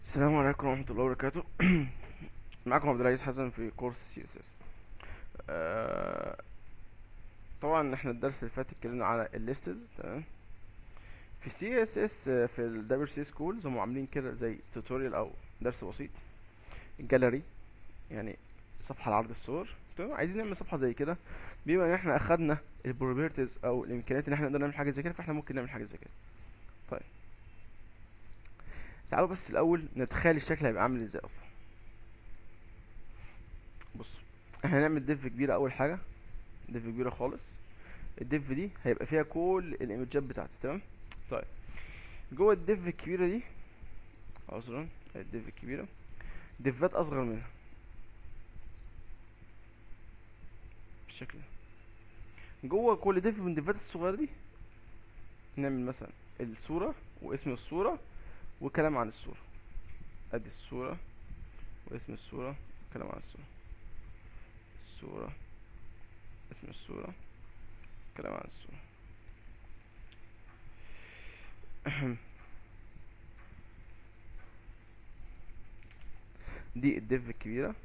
السلام عليكم ورحمة الله وبركاته معكم عبد العزيز حسن في كورس سي اس اس طبعا احنا الدرس اللي فات اتكلمنا على الليستز تمام في سي اس اس في الدبليو سي سكولز هم عاملين كده زي توتوريال او درس بسيط جاليري يعني صفحة لعرض الصور تمام عايزين نعمل صفحة زي كده بما ان احنا اخدنا البروبرتيز او الامكانيات ان احنا نقدر نعمل حاجة زي كده فاحنا ممكن نعمل حاجة زي كده طيب تعالوا بس الاول نتخيل الشكل هيبقى عامل ازاي اصلا بص احنا هنعمل ديف كبيره اول حاجه ديف كبيره خالص الديف دي هيبقى فيها كل الايمجات بتاعتي تمام طيب جوه الديف الكبيره دي عذرا الديف الكبيره ديفات اصغر منها بالشكل ده جوه كل ديف من الديفات الصغيره دي نعمل مثلا الصوره واسم الصوره وكلام عن الصورة ادي الصورة واسم الصورة وكلام عن الصورة الصورة اسم الصورة كلام عن الصورة دي الديف الكبيرة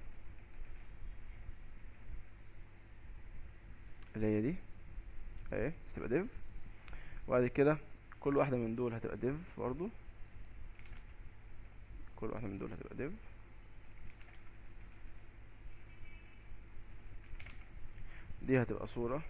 اللي هي دي اهي تبقى ديف وبعد كده كل واحدة من دول هتبقى ديف برضو كل واحدة من دول هتبقى div دي هتبقى صورة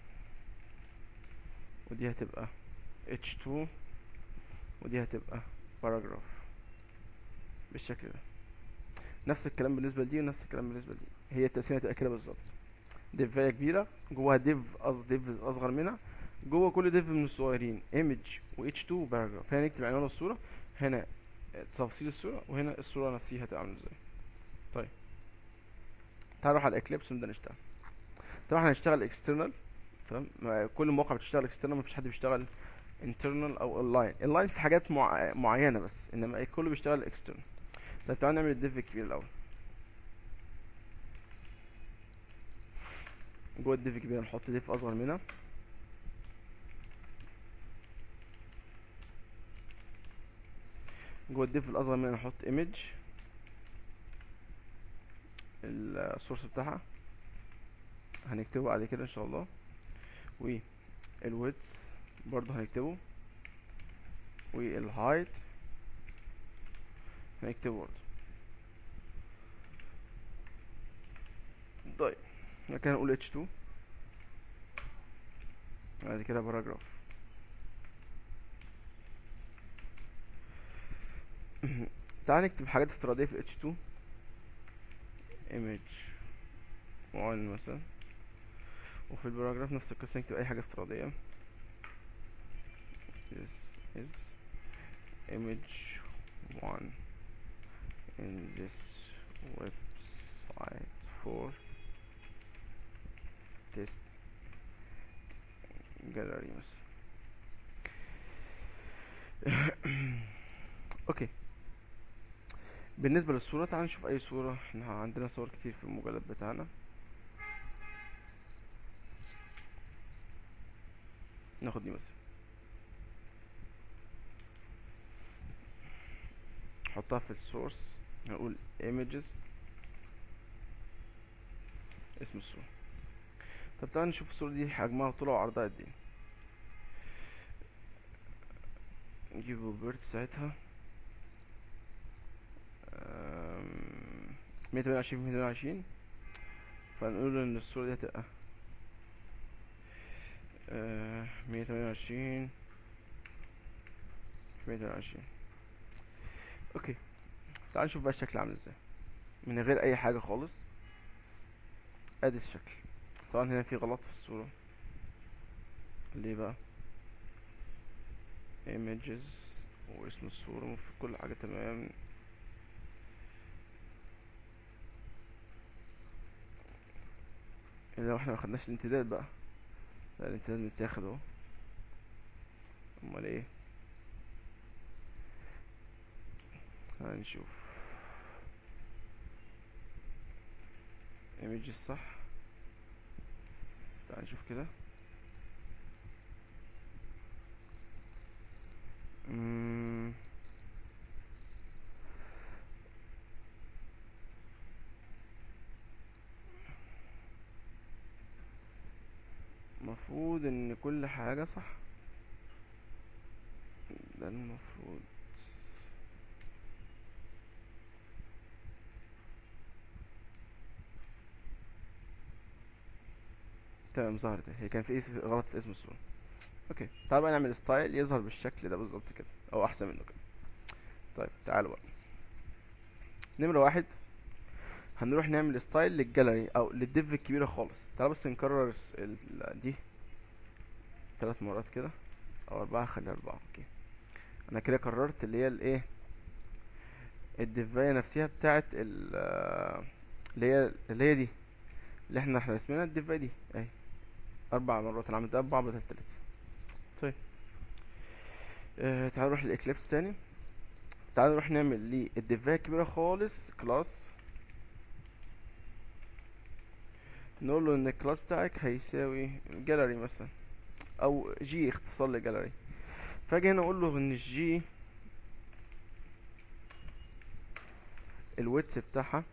ودي هتبقى h2 ودي هتبقى باراجراف بالشكل ده نفس الكلام بالنسبة لدي ونفس الكلام بالنسبة لدي هي التقسيمة هتبقى كده بالظبط ديفاية كبيرة جواها ديف قصد ديف أصغر منها جوه كل ديف من الصغيرين image و h2 وباراجراف هنا نكتب عنوان الصورة هنا تفاصيل الصورة وهنا الصورة نفسها هتبقى عاملة ازاي طيب تعال نروح على الاكليبس ونبدأ نشتغل طبعا احنا هنشتغل اكسترنال تمام كل المواقع بتشتغل اكسترنال مفيش حد بيشتغل internal او اونلاين اونلاين في حاجات مع... معينة بس انما كله بيشتغل اكسترنال طيب تعال نعمل الديف الكبير الاول جوه الديف الكبير نحط ديف اصغر منها جوه الديف الاصغر منها نحط ايمج السورس بتاعها هنكتبه بعد كده ان شاء الله والويدث برضه هنكتبه والهايت هنكتبه برضه طيب كده نقول h2 بعد كده باراجراف تعال نكتب حاجات افتراضية في h2 image one مثلا وفي الباراجراف نفس القصة نكتب أي حاجة افتراضية this is image one in this website for test gallery مثلا اوكي بالنسبة للصورة تعال نشوف أي صورة احنا عندنا صور كتير في المجلد بتاعنا ناخد دي مثلا نحطها في السورس هنقول images اسم الصورة طب تعال نشوف الصورة دي حجمها وطولها وعرضها قد ايه نجيب بروبرتي ساعتها مية تمانية وعشرين في مية تمانية وعشرين فنقول ان الصورة دي هتبقى مية تمانية وعشرين في مية تمانية وعشرين اوكي تعال نشوف بقى الشكل عامل ازاي من غير اي حاجة خالص ادي الشكل طبعا هنا في غلط في الصورة ليه بقى images واسم الصورة المفروض كل حاجة تمام لو احنا مخدناش الامتداد بقى لا الامتداد متاخد اهو امال ايه هنشوف ايمج الصح تعال نشوف كده المفروض ان كل حاجة صح ده المفروض تمام ظهرت هي كان في اسم غلط في اسم الصورة اوكي تعالوا بقى نعمل ستايل يظهر بالشكل ده بالظبط كده او احسن منه كده طيب تعالوا بقى نمرة واحد هنروح نعمل ستايل للجاليري او للديف الكبيرة خالص تعالوا بس نكرر الس- ال- دي ثلاث مرات كده او اربعة خليها اربعة اوكي انا كده قررت اللي هي الايه الديفاية نفسها بتاعت ال اللي هي اللي هي دي اللي احنا احنا رسمينها الديفاية دي اهي اربع مرات انا عملت اربعة بدل تلاتة طيب اه تعالوا نروح للاكليبس تاني تعالوا نروح نعمل ليه الديفاية الكبيرة خالص كلاس نقول له ان الكلاس بتاعك هيساوي جاليري مثلا او جي اختصار لجاليري فاجي هنا اقول له ان الجي الويتس بتاعها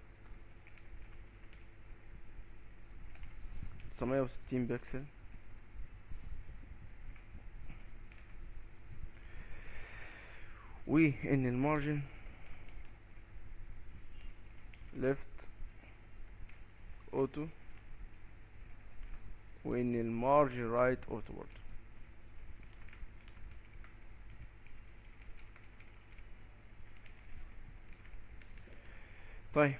960 بكسل وان المارجن ليفت اوتو وان المارجن رايت اوتو برضه طيب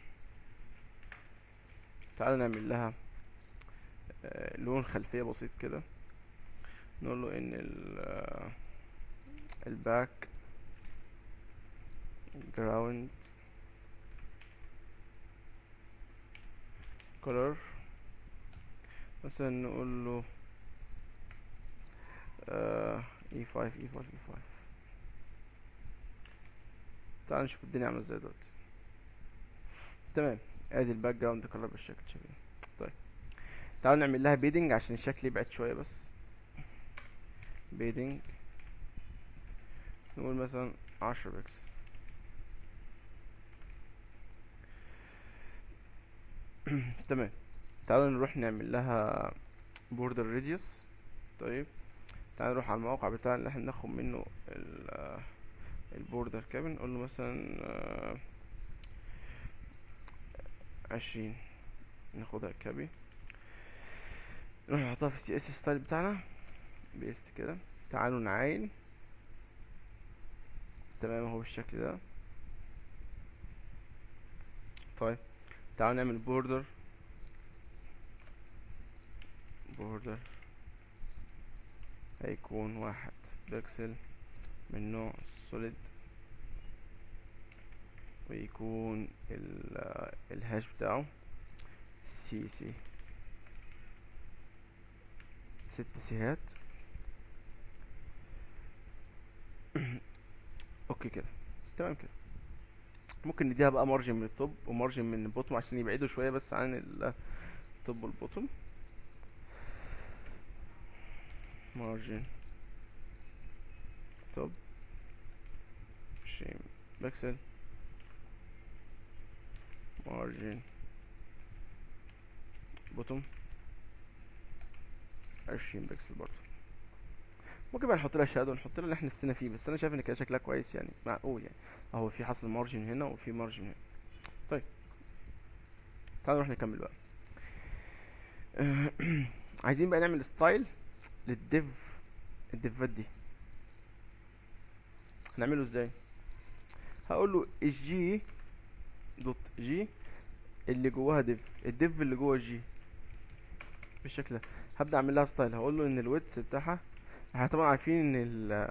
تعالى نعمل لها آه، لون خلفية بسيط كده نقول له ان ال آه، الباك جراوند color مثلا نقول له آه E5 E5 E5 تعال نشوف الدنيا عاملة ازاي دلوقتي تمام ادي الباك جراوند كلر بالشكل شايفين طيب تعالوا نعمل لها بيدنج عشان الشكل يبعد شوية بس بيدنج نقول مثلا عشرة بكسل تمام تعالوا نروح نعمل لها بوردر راديوس طيب تعالوا نروح على الموقع بتاعنا اللي احنا ناخد منه ال البوردر كابن نقول له مثلا آه، عشرين ناخدها كابي نروح نحطها في السي اس ستايل بتاعنا بيست كده تعالوا نعاين تمام اهو بالشكل ده طيب تعالوا نعمل بوردر بوردر هيكون واحد بكسل من نوع solid ويكون ال الهاش بتاعه سي سي ست سيهات اوكي كده تمام كده ممكن نديها بقى مارجن من التوب ومارجن من البوتوم عشان يبعدوا شويه بس عن التوب والبوتوم مارجن توب عشرين بكسل مارجن بوتوم عشرين بكسل برضه ممكن بقى نحط لها شادو نحط لها اللي احنا نفسنا فيه بس انا شايف ان كده شكلها كويس يعني معقول يعني اهو في حصل مارجن هنا وفي مارجن هنا طيب تعالوا نروح نكمل بقى عايزين بقى نعمل ستايل للديف الديفات دي هنعمله ازاي هقول له الجي دوت جي اللي جواها ديف الديف اللي جوه الجي بالشكل ده هبدا اعمل لها ستايل هقول له ان الويتس بتاعها احنا طبعا عارفين ان ال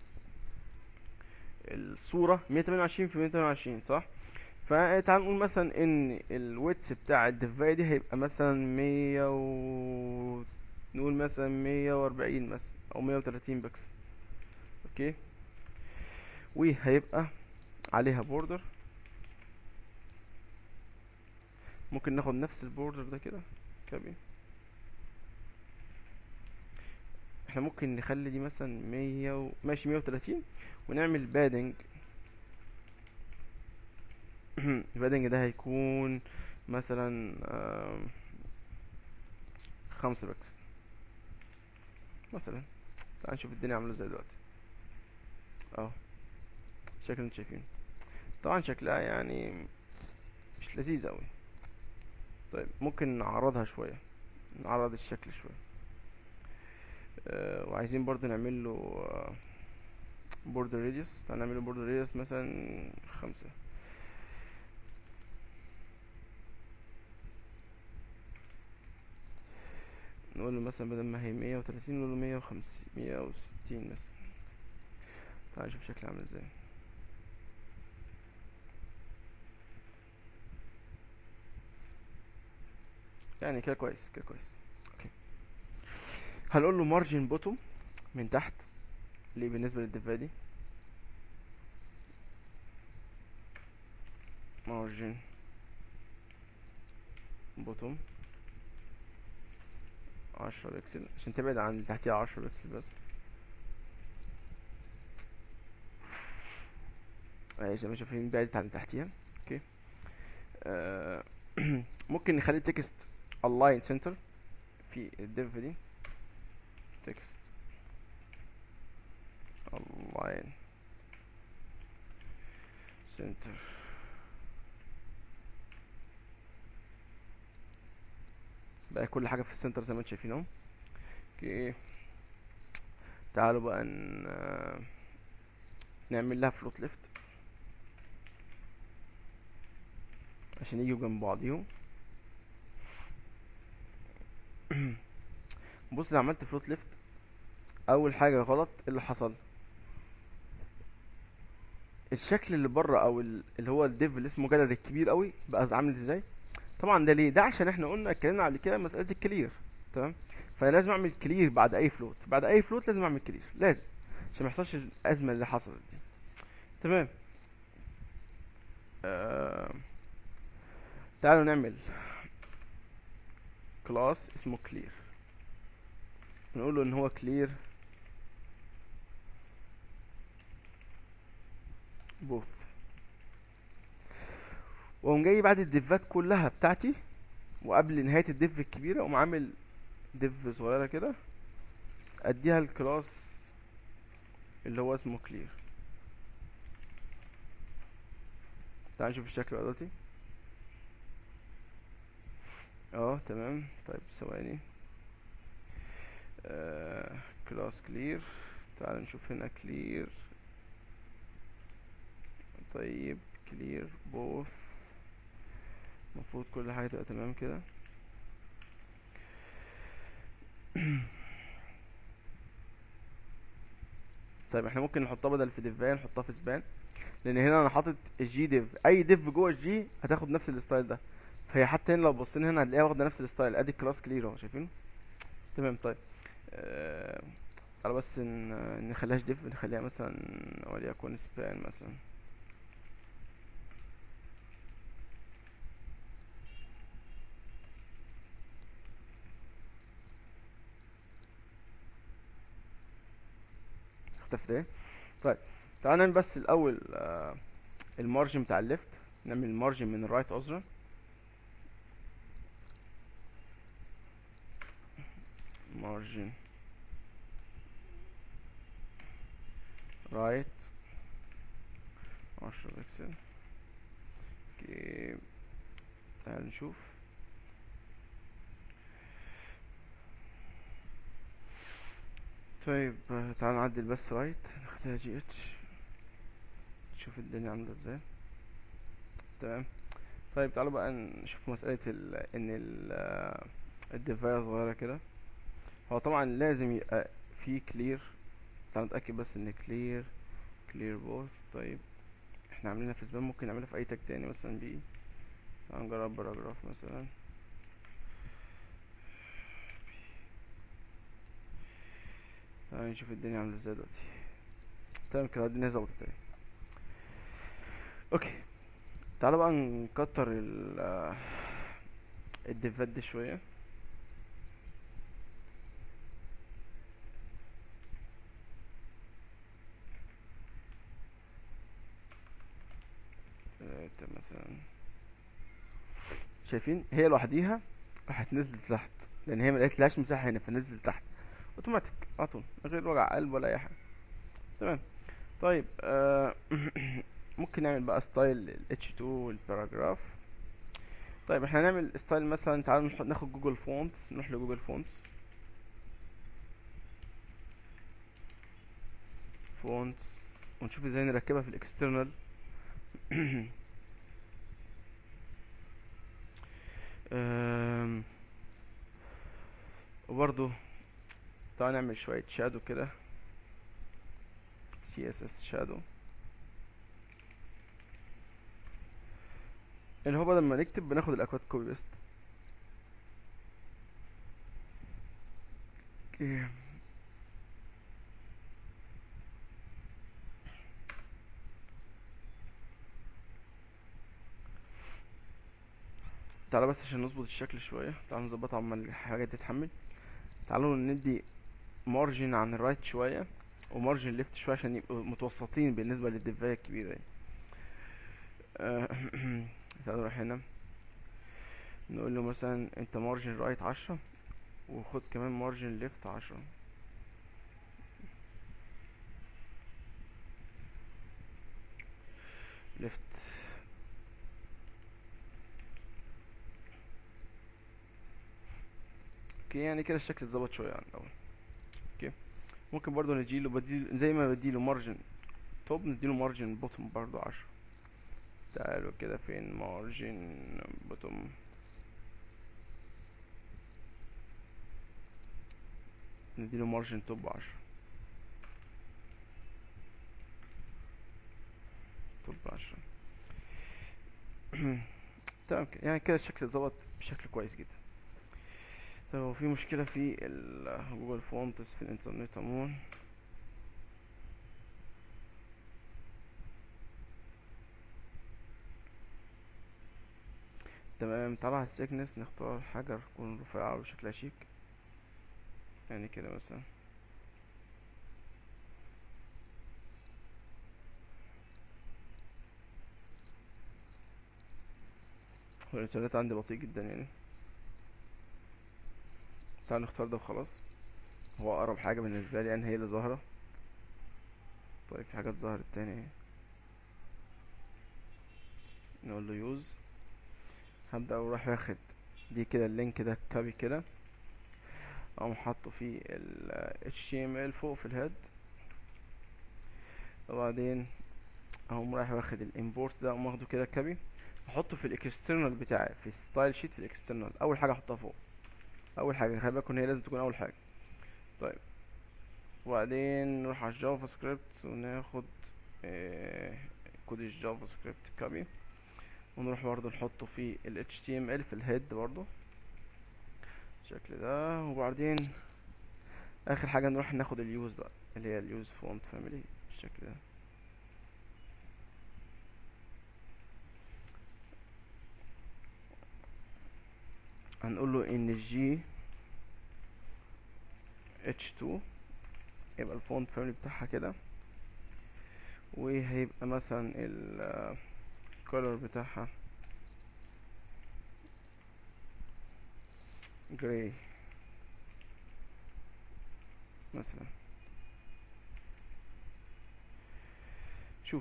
الصورة 128 في 128 صح فتعال نقول مثلا ان الويتس بتاع الدفاية دي هيبقى مثلا 100 و نقول مثلا 140 مثلا او 130 بكسل اوكي وهيبقى عليها بوردر ممكن ناخد نفس البوردر ده كده كابي احنا ممكن نخلي دي مثلا مية و... ماشي مية وتلاتين ونعمل بادنج البادنج ده هيكون مثلا آم، خمسة بكسل مثلا تعال نشوف الدنيا عامله ازاي دلوقتي اهو الشكل اللي انتوا شايفينه طبعا شكلها يعني مش لذيذ اوي طيب ممكن نعرضها شويه نعرض الشكل شويه آه وعايزين برضو نعمل له آه بوردر راديوس تعال نعمل له بوردر راديوس مثلا خمسة نقول له مثلا بدل ما هي مية وتلاتين نقول له مية وخمسين مية وستين مثلا تعال نشوف شكلها عامل ازاي يعني كده كويس كده كويس اوكي هنقول له مارجن بوتوم من تحت ليه بالنسبة للدفاية دي مارجن بوتوم عشرة بكسل عشان تبعد عن اللي تحتيها عشرة بكسل بس اهي زي ما شايفين بعدت عن اللي تحتيها اوكي آه ممكن نخلي تكست align center في الديف دي تكست align center بقى كل حاجة في السنتر زي ما انتم شايفين اهو اوكي تعالوا بقى ن... نعمل لها فلوت ليفت عشان يجوا جنب بعضيهم بص لو عملت فلوت ليفت اول حاجه غلط إيه اللي حصل الشكل اللي بره او ال- اللي هو الديف اللي اسمه جاليري الكبير قوي بقى عامل ازاي طبعا ده ليه ده عشان احنا قلنا اتكلمنا قبل كده مساله الكلير تمام فانا لازم اعمل كلير بعد اي فلوت بعد اي فلوت لازم اعمل كلير لازم عشان ما يحصلش الازمه اللي حصلت دي تمام آه... تعالوا نعمل كلاس اسمه clear نقول له ان هو clear both واقوم جاي بعد الديفات كلها بتاعتي وقبل نهاية الديف الكبيرة اقوم عامل ديف صغيرة كده اديها الكلاس اللي هو اسمه clear تعال نشوف الشكل بقى دلوقتي اه تمام طيب ثواني آه كلاس كلير تعال نشوف هنا كلير طيب كلير بوث المفروض كل حاجة تبقى تمام كده طيب احنا ممكن نحطها بدل في ديفاية نحطها في سبان لان هنا انا حاطط الجي ديف اي ديف جوه الجي هتاخد نفس الستايل ده فهي حتى هنا لو بصينا هنا هتلاقيها واخده نفس الستايل ادي كلاس كلير اهو شايفين تمام طيب آه... تعالى بس ن... نخليهاش ديف نخليها مثلا وليكن سبان مثلا اختفت ايه طيب تعالى نعمل بس الاول آه المارجن بتاع الليفت نعمل المارجن من الرايت عذرا margin right عشرة بكسل اوكي تعال نشوف طيب آه، تعال نعدل بس رايت نخليها جي اتش نشوف الدنيا عاملة ازاي تمام طيب تعالوا بقى نشوف مسألة ال ان ال الديفاية صغيرة كده هو طبعا لازم يبقى في كلير تعال نتأكد بس ان كلير كلير بوث طيب احنا عاملينها في سبان ممكن نعملها في اي تاج تاني مثلا بي تعال نجرب باراجراف مثلا تعال نشوف الدنيا عاملة ازاي دلوقتي تمام كده الدنيا ظبطت تاني اوكي تعالى بقى نكتر ال الديفات دي شوية تلاتة مثلا شايفين هي لوحديها راحت نزلت تحت لان هي ما لقيتلهاش مساحة هنا فنزلت تحت اوتوماتيك على طول من غير وجع قلب ولا اي حاجه تمام طيب آه ممكن نعمل بقى ستايل ال H2 والباراجراف طيب احنا هنعمل ستايل مثلا تعالوا نح- ناخد جوجل فونتس نروح لجوجل فونتس فونتس ونشوف ازاي نركبها في الاكسترنال أم، وبرضو تعالى نعمل شوية شادو كده CSS شادو اللي هو بدل ما نكتب بناخد الاكواد كوبي بيست اوكي تعالى بس عشان نظبط الشكل شوية تعالى نظبطها عما الحاجات دي تتحمل تعالوا ندي مارجن عن الرايت شوية ومارجن ليفت شوية عشان يبقوا متوسطين بالنسبة للدفاية الكبيرة دي آه، تعالوا نروح هنا نقول له مثلا انت مارجن رايت عشرة وخد كمان مارجن ليفت عشرة ليفت اوكي يعني كده الشكل اتظبط شوية عن الأول اوكي ممكن برضو نديله بديل زي ما بديله مارجن توب نديله مارجن بوتوم برضو عشرة تعالوا كده فين مارجن بوتوم نديله مارجن توب عشرة توب عشرة تمام كده. يعني كده الشكل اتظبط بشكل كويس جدا طب هو في مشكلة في ال جوجل فونتس في الانترنت عموما تمام تعالى على السيكنس نختار حاجة تكون رفيعة وشكلها شيك يعني كده مثلا هو الانترنت عندي بطيء جدا يعني تعال نختار ده وخلاص هو اقرب حاجة بالنسبة لي يعني هي اللي ظاهرة طيب في حاجات ظهرت تاني اهي نقول له يوز هبدأ وراح واخد دي كده اللينك ده كابي كده اقوم حاطه في ال HTML فوق في الهيد وبعدين اقوم رايح واخد الامبورت ده اقوم واخده كده كابي احطه في الاكسترنال بتاعي في ستايل شيت في الاكسترنال اول حاجه احطها فوق اول حاجه خلي بالكم هي لازم تكون اول حاجه طيب وبعدين نروح على الجافا سكريبت وناخد آه، كود الجافا سكريبت كابي ونروح برضه نحطه في ال HTML في الهيد برضه بالشكل ده وبعدين اخر حاجه نروح ناخد اليوز بقى اللي هي اليوز فونت فاميلي بالشكل ده هنقول له ان جي اتش 2 يبقى الفونت فاميلي بتاعها كده وهيبقى مثلا ال color بتاعها جراي مثلا شوف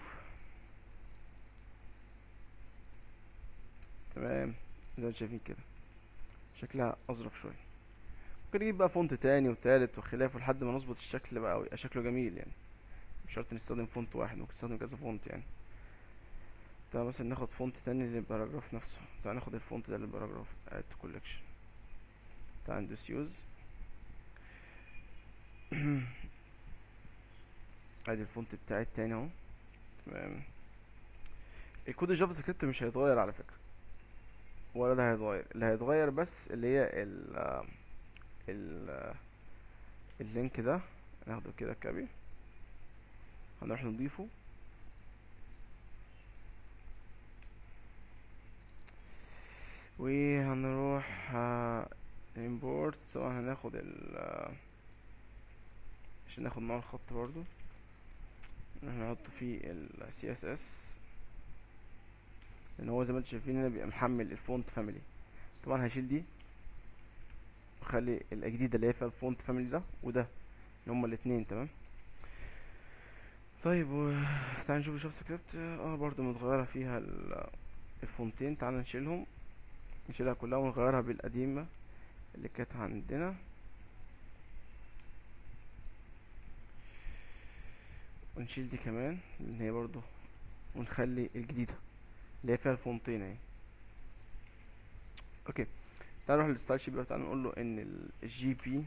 تمام زي ما انتم شايفين كده شكلها اظرف شويه ممكن نجيب بقى فونت تاني وتالت وخلافه لحد ما نظبط الشكل بقى ويبقى شكله جميل يعني مش شرط نستخدم فونت واحد ممكن نستخدم كذا فونت يعني تعال مثلا ناخد فونت تاني للباراجراف نفسه تعال ناخد الفونت ده للباراجراف add to collection تعال ندوس use ادي الفونت بتاعي التاني اهو تمام الكود الجافا سكريبت مش هيتغير على فكرة ولا ده هيتغير اللي هيتغير بس اللي هي ال ال اللينك ده ناخده كده كابي هنروح نضيفه وهنروح آه، import طبعا هناخد ال آه، عشان ناخد معاه الخط برضو نروح نحطه في ال CSS لان هو زي ما انتم شايفين هنا بيبقى محمل الفونت فاميلي طبعا هشيل دي واخلي الجديده اللي هي فيها الفونت فاميلي ده وده هما الاتنين تمام طيب و... تعال نشوف الجافا سكريبت اه برضو متغيرة فيها ال- الفونتين تعال نشيلهم نشيلها كلها ونغيرها بالقديمة اللي كانت عندنا ونشيل دي كمان لان هي برضو ونخلي الجديدة اللي هي فيها الفونتين اهي اوكي تعال نروح للستايل شيت بقى تعال نقول له ان الجي بي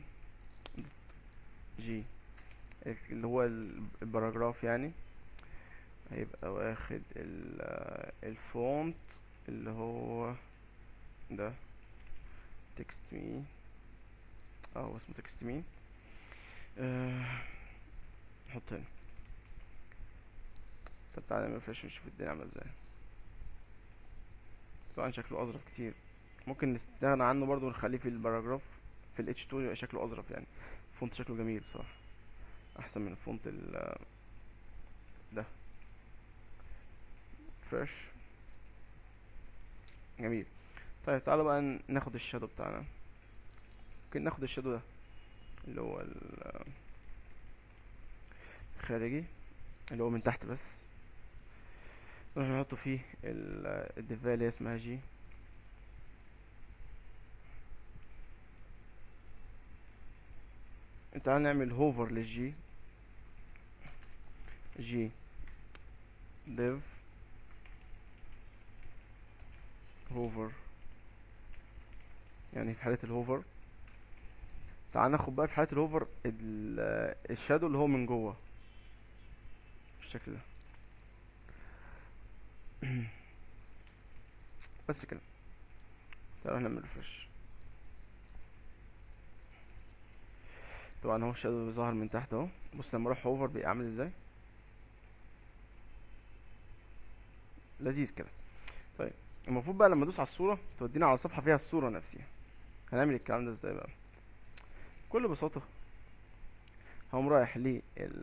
جي اللي هو ال- الباراجراف يعني هيبقى واخد ال- الفونت اللي هو ده تكست مي اه هو اسمه تكست مي آه نحط هنا طب تعالى نعمل ريفرش نشوف الدنيا عامله ازاي طبعا شكله اظرف كتير ممكن نستغنى عنه برضو ونخليه في الباراجراف في ال H2 يبقى شكله اظرف يعني الفونت شكله جميل بصراحه احسن من الفونت ال ده فريش جميل طيب تعالى بقى ن- ناخد الشادو بتاعنا ممكن ناخد الشادو ده اللي هو ال- الخارجي اللي هو من تحت بس نروح نحطه فيه ال- الديفاية اللي هي اسمها جي تعالى نعمل هوفر للجي جي div هوفر يعني في حالة الهوفر تعال ناخد بقى في حالة الهوفر ال- الشادو اللي هو من جوه بالشكل ده بس كده تعالى نعمل ريفرش طبعا هو الشادو ظهر من تحت اهو بص لما اروح هوفر بيبقى عامل ازاي لذيذ كده طيب المفروض بقى لما ادوس على الصورة تودينا على صفحة فيها الصورة نفسها هنعمل الكلام ده ازاي بقى بكل بساطة هقوم رايح لل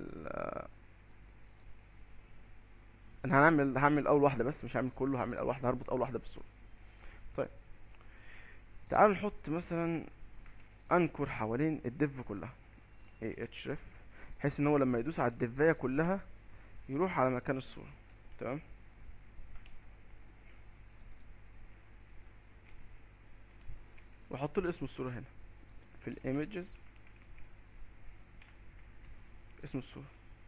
انا هنعمل هعمل اول واحدة بس مش هعمل كله هعمل اول واحدة هربط اول واحدة بالصورة طيب تعالوا نحط مثلا انكر حوالين الديف كلها اي اتش ريف بحيث ان هو لما يدوس على الديفاية كلها يروح على مكان الصورة تمام واحط له اسم الصورة هنا في الايمجز اسم الصورة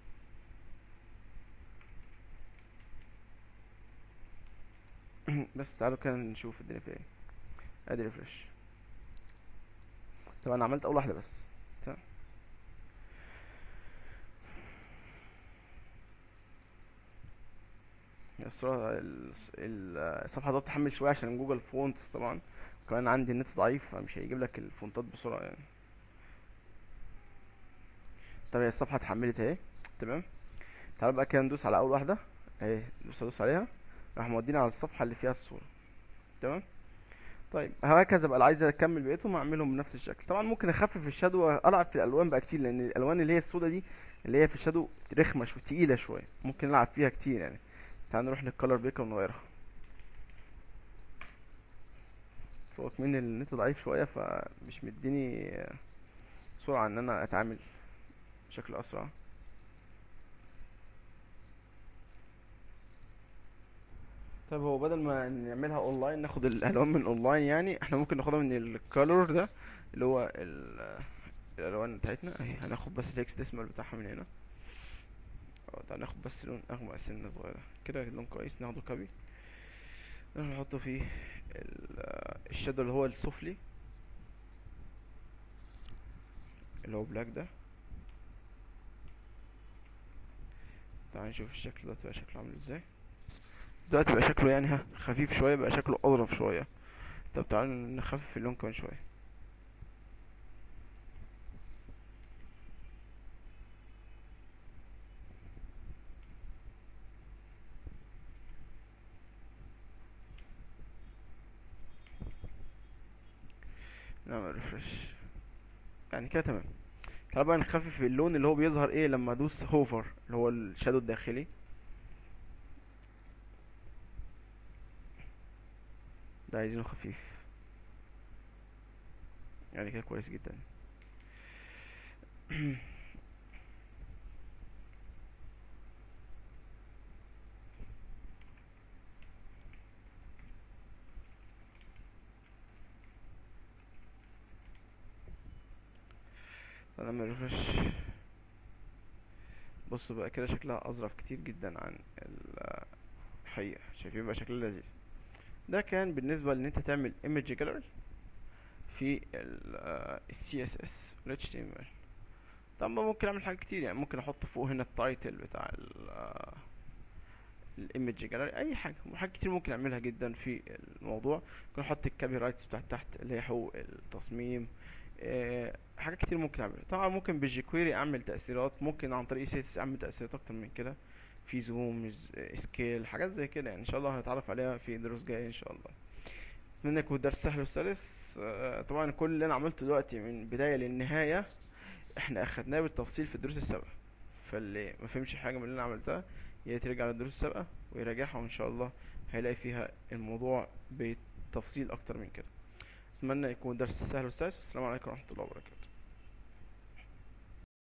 بس تعالوا كده نشوف الدنيا فيها ايه ادي ريفرش طب انا عملت اول واحدة بس تمام هي الصورة الص- ال- الصفحة دي بتحمل شوية عشان جوجل فونتس طبعا كمان عندي النت ضعيف فمش هيجيب لك الفونتات بسرعة يعني طب هي الصفحة اتحملت اهي تمام تعالوا بقى كده ندوس على اول واحدة اهي ندوس ادوس عليها راح مودينا على الصفحة اللي فيها الصورة تمام طيب هكذا بقى اللي عايز اكمل بقيتهم اعملهم بنفس الشكل طبعا ممكن اخفف الشادو والعب في الالوان بقى كتير لان الالوان اللي هي السودا دي اللي هي في الشادو رخمة شوية تقيلة شوية ممكن نلعب فيها كتير يعني تعال نروح للكالر بيكر ونغيرها صوت مني النت ضعيف شوية فمش مديني سرعة ان انا اتعامل بشكل اسرع طيب هو بدل ما نعملها اونلاين ناخد الالوان من اونلاين يعني احنا ممكن ناخدها من الكالر ده اللي هو ال- الالوان بتاعتنا اهي هناخد بس الاكس ديسمال بتاعها من هنا اه تعال ناخد بس لون اغمق سنة صغيرة كده لون كويس ناخده كوبي نحطه فيه ال- الشادو اللي هو السفلي اللي هو بلاك ده تعال نشوف الشكل ده تبقى شكله عامل ازاي دلوقتي بقى شكله يعني ها خفيف شوية بقى شكله أظرف شوية طب تعالوا نخفف اللون كمان شوية نعمل ريفرش يعني كده تمام تعالى بقى نخفف اللون اللي هو بيظهر ايه لما ادوس هوفر اللي هو الشادو الداخلي ده عايزينه خفيف يعني كده كويس جدا نعمل ريفرش بص بقى كده شكلها اظرف كتير جدا عن الحقيقة شايفين بقى شكلها لذيذ ده كان بالنسبة لان انت تعمل image gallery في ال CSS وال HTML طبعا ممكن اعمل حاجات كتير يعني ممكن احط فوق هنا التايتل بتاع الايمج جاليري اي حاجه حاجات كتير ممكن اعملها جدا في الموضوع ممكن احط الكابي رايتس بتاعت تحت اللي هي حقوق التصميم أه حاجات كتير ممكن اعملها طبعا ممكن بالجيكويري اعمل تاثيرات ممكن عن طريق سي اس اعمل تاثيرات اكتر من كده في زوم سكيل حاجات زي كده يعني ان شاء الله هنتعرف عليها في دروس جايه ان شاء الله اتمنى يكون درس سهل وسلس أه طبعا كل اللي انا عملته دلوقتي من البدايه للنهايه احنا اخدناه بالتفصيل في الدروس السابقه فاللي ما فهمش حاجه من اللي انا عملتها يرجع للدروس السابقه ويراجعها وان شاء الله هيلاقي فيها الموضوع بتفصيل اكتر من كده اتمنى يكون درس سهل وسلس والسلام عليكم ورحمه الله وبركاته